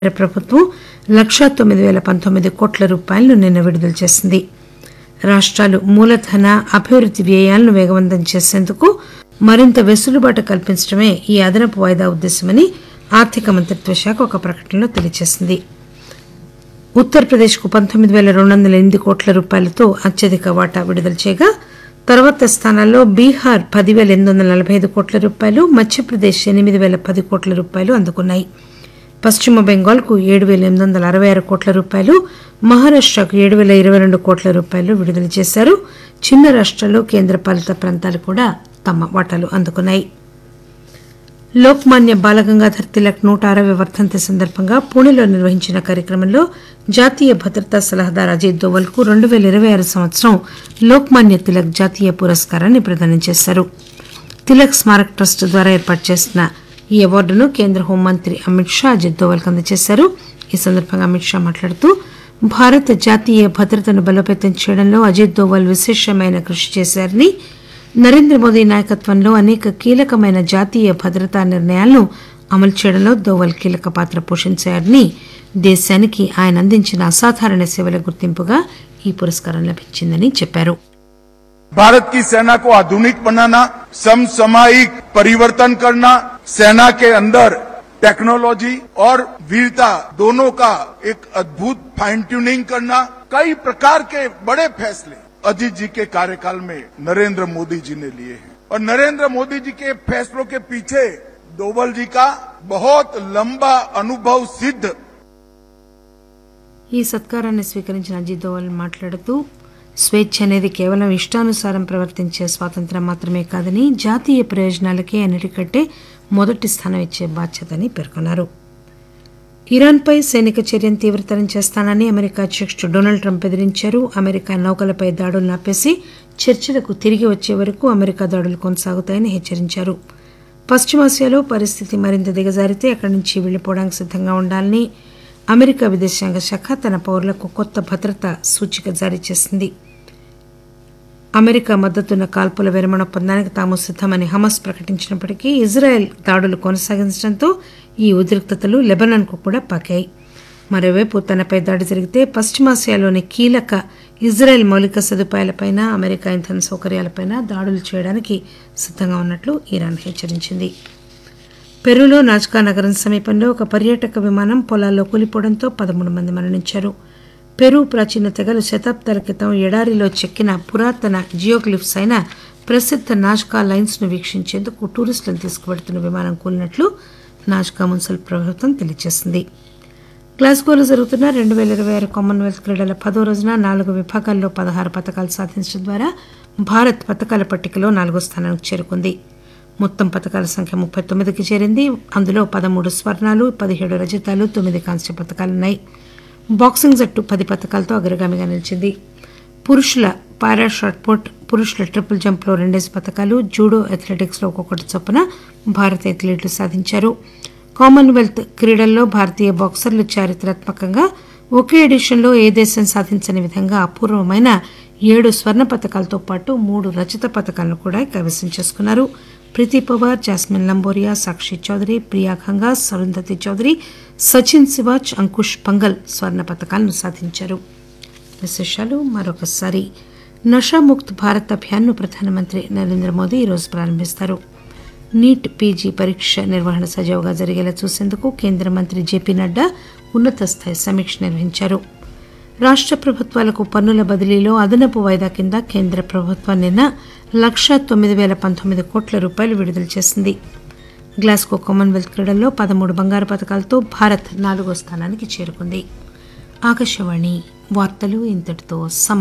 కేంద్ర ప్రభుత్వం లక్షా తొమ్మిది పేల పంతొమ్మిది కోట్ల రూపాయలను నిన్న విడుదల చేసింది రాష్టాలు మూలధన అభివృద్ది వ్యయాలను వేగవంతం చేసేందుకు మరింత వెసులుబాటు కల్పించడమే ఈ అదనపు వాయిదా ఉద్దేశమని ఆర్థిక మంత్రిత్వ శాఖ ఒక ప్రకటనలో తెలియజేసింది ఉత్తరప్రదేశ్ కు పంతొమ్మిది పేల రెండు వందల ఎనిమిది కోట్ల రూపాయలతో అత్యధిక వాటా విడుదల చేయగా తర్వాత స్థానాల్లో బీహార్ పది పేల ఎనిమిది వందల నలభై ఐదు కోట్ల రూపాయలు మధ్యప్రదేశ్ ఎనిమిది పేల పది కోట్ల రూపాయలు అందుకున్నాయి పశ్చిమ బెంగాల్కు ఏడు పేల ఎనిమిది వందల అరవై ఆరు కోట్ల రూపాయలు మహారాష్టకు ఏడు పేల ఇరవై రెండు కోట్ల రూపాయలు విడుదల చేశారు చిన్న రాష్ట్రాలు కేంద్రపాలిత ప్రాంతాలు కూడా తమ వాటాలు అందుకున్నాయి లోక్మాన్య బాలగంగాధర్ తిలక్ నూట అరవై వర్ధంతి సందర్భంగా పూణెలో నిర్వహించిన కార్యక్రమంలో జాతీయ భద్రతా సలహాదారు అజిత్ దోవల్ కు రెండు పేల ఇరవై ఆరు సంవత్సరం లోక్మాన్య తిలక్ జాతీయ పురస్కారాన్ని ప్రదానం చేశారు తిలక్ స్మారక్ ట్రస్ట్ ద్వారా ఏర్పాటు చేసిన ఈ అవార్డును కేంద్ర హోంమంత్రి అమిత్ షా అజిత్ దోవల్ కు అందజేశారు ఈ సందర్భంగా అమిత్ షా మాట్లాడుతూ భారత జాతీయ భద్రతను బలోపేతం చేయడంలో అజిత్ దోవల్ విశేషమైన కృషి చేశారని నరేంద్ర మోదీ నాయకత్వంలో అనేక కీలకమైన జాతీయ భద్రతా నిర్ణయాలను అమలు చేయడంలో దోవల్ కీలక పాత్ర పోషించారని దేశానికి ఆయన అందించిన అసాధారణ సేవల గుర్తింపుగా ఈ పురస్కారం లభించిందని చెప్పారు भारत की सेना को आधुनिक बनाना समसामयिक परिवर्तन करना सेना के अंदर टेक्नोलॉजी और वीरता दोनों का एक अद्भुत फाइन ट्यूनिंग करना कई प्रकार के बड़े फैसले अजीत जी के कार्यकाल में नरेंद्र मोदी जी ने लिए हैं और नरेंद्र मोदी जी के फैसलों के पीछे डोवल जी का बहुत लंबा अनुभव सिद्ध ఈ సత్కారాన్ని స్వీకరించిన అజిత్ దోవల్ మాట్లాడుతూ స్వేచ్ఛ అనేది కేవలం ఇష్టానుసారం ప్రవర్తించే స్వాతంత్రం మాత్రమే కాదని జాతీయ ప్రయోజనాలకే అన్నిటికంటే మొదటి స్థానం ఇచ్చే బాధ్యతని పేర్కొన్నారు ఇరాన్పై సైనిక చర్యను తీవ్రతరం చేస్తానని అమెరికా అధ్యక్షుడు డొనాల్డ్ ట్రంప్ బెదిరించారు అమెరికా నౌకలపై దాడులను ఆపేసి చర్చలకు తిరిగి వచ్చే వరకు అమెరికా దాడులు కొనసాగుతాయని హెచ్చరించారు పశ్చిమాసియాలో పరిస్థితి మరింత దిగజారితే అక్కడి నుంచి వెళ్లిపోవడానికి సిద్ధంగా ఉండాలని అమెరికా విదేశాంగ శాఖ తన పౌరులకు కొత్త భద్రతా సూచిక జారీ చేసింది అమెరికా మద్దతున్న కాల్పుల విరమణ ఒప్పందానికి తాము సిద్దమని హమస్ ప్రకటించినప్పటికీ ఇజ్రాయెల్ దాడులు కొనసాగించడంతో ఈ ఉద్రిక్తతలు లెబనాన్కు కూడా పాకాయి మరోవైపు తనపై దాడి జరిగితే పశ్చిమాసియాలోని కీలక ఇజ్రాయెల్ మౌలిక సదుపాయాలపైన అమెరికా ఇంధన సౌకర్యాలపైన దాడులు చేయడానికి సిద్ధంగా ఉన్నట్లు ఇరాన్ హెచ్చరించింది పెరూలో నాజ్కా నగరం సమీపంలో ఒక పర్యాటక విమానం పొలాల్లో కూలిపోవడంతో పదమూడు మంది మరణించారు పెరు ప్రాచీన తెగలు శతాబ్దాల క్రితం ఎడారిలో చెక్కిన పురాతన జియోగ్లిఫ్స్ అయిన ప్రసిద్ధ నాజ్కా లైన్స్ ను వీక్షించేందుకు టూరిస్టులను తీసుకువెడుతున్న విమానం కూలినట్లు నాజ్కా మున్సిపల్ ప్రభుత్వం తెలియజేసింది గ్లాస్గోలో జరుగుతున్న రెండు పేల ఇరవై ఆరు కామన్వెల్త్ క్రీడల పదో రోజున నాలుగు విభాగాల్లో పదహారు పథకాలు సాధించడం ద్వారా భారత్ పథకాల పట్టికలో నాలుగో స్థానానికి చేరుకుంది మొత్తం పథకాల సంఖ్య ముప్పై తొమ్మిదికి చేరింది అందులో పదమూడు స్వర్ణాలు పదిహేడు రజతాలు తొమ్మిది కాంస్య పథకాలున్నాయి బాక్సింగ్ జట్టు పది పథకాలతో అగ్రగామిగా నిలిచింది పురుషుల పారా షాట్ పుట్ పురుషుల ట్రిపుల్ జంప్లో రెండేసి పథకాలు జూడో అథ్లెటిక్స్లో ఒక్కొక్కటి చొప్పున భారత అథ్లెట్లు సాధించారు కామన్వెల్త్ క్రీడల్లో భారతీయ బాక్సర్లు చారిత్రాత్మకంగా ఒకే ఎడిషన్లో ఏ దేశం సాధించని విధంగా అపూర్వమైన ఏడు స్వర్ణ పథకాలతో పాటు మూడు రజత పథకాలను కూడా కైవసం చేసుకున్నారు ప్రీతి పవార్ జాస్మిన్ లంబోరియా సాక్షి చౌదరి ప్రియా ఖంగా సరుంధతి చౌదరి సచిన్ శివాజ్ అంకుష్ పంగల్ స్వర్ణ పథకాలను సాధించారు విశేషాలు మరొకసారి నషాముక్త్ భారత్ అభియాన్ను ప్రధానమంత్రి నరేంద్ర మోదీ ఈరోజు ప్రారంభిస్తారు నీట్ పీజీ పరీక్ష నిర్వహణ సజావుగా జరిగేలా చూసేందుకు కేంద్ర మంత్రి జేపీ నడ్డా ఉన్నత స్థాయి సమీక్ష నిర్వహించారు రాష్ట్ర ప్రభుత్వాలకు పన్నుల బదిలీలో అదనపు వాయిదా కింద కేంద్ర ప్రభుత్వం నిన్న లక్షా తొమ్మిది వేల పంతొమ్మిది కోట్ల రూపాయలు విడుదల చేసింది గ్లాస్గో కామన్వెల్త్ క్రీడల్లో పదమూడు బంగారు పథకాలతో భారత్ నాలుగో స్థానానికి చేరుకుంది ఆకాశవాణి వార్తలు ఇంతటితో సమాప్తం